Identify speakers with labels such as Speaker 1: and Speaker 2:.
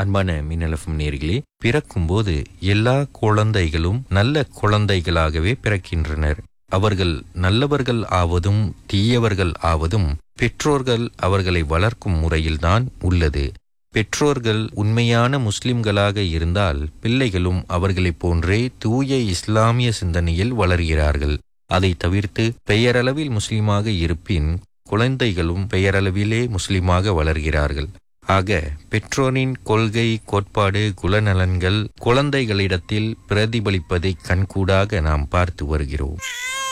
Speaker 1: அன்பான மின்னலஃபம் நேர்களே பிறக்கும்போது எல்லா குழந்தைகளும் நல்ல குழந்தைகளாகவே பிறக்கின்றனர் அவர்கள் நல்லவர்கள் ஆவதும் தீயவர்கள் ஆவதும் பெற்றோர்கள் அவர்களை வளர்க்கும் முறையில்தான் உள்ளது பெற்றோர்கள் உண்மையான முஸ்லிம்களாக இருந்தால் பிள்ளைகளும் அவர்களைப் போன்றே தூய இஸ்லாமிய சிந்தனையில் வளர்கிறார்கள் அதை தவிர்த்து பெயரளவில் முஸ்லிமாக இருப்பின் குழந்தைகளும் பெயரளவிலே முஸ்லிமாக வளர்கிறார்கள் ஆக பெற்றோரின் கொள்கை கோட்பாடு குலநலன்கள் குழந்தைகளிடத்தில் பிரதிபலிப்பதை கண்கூடாக நாம் பார்த்து வருகிறோம்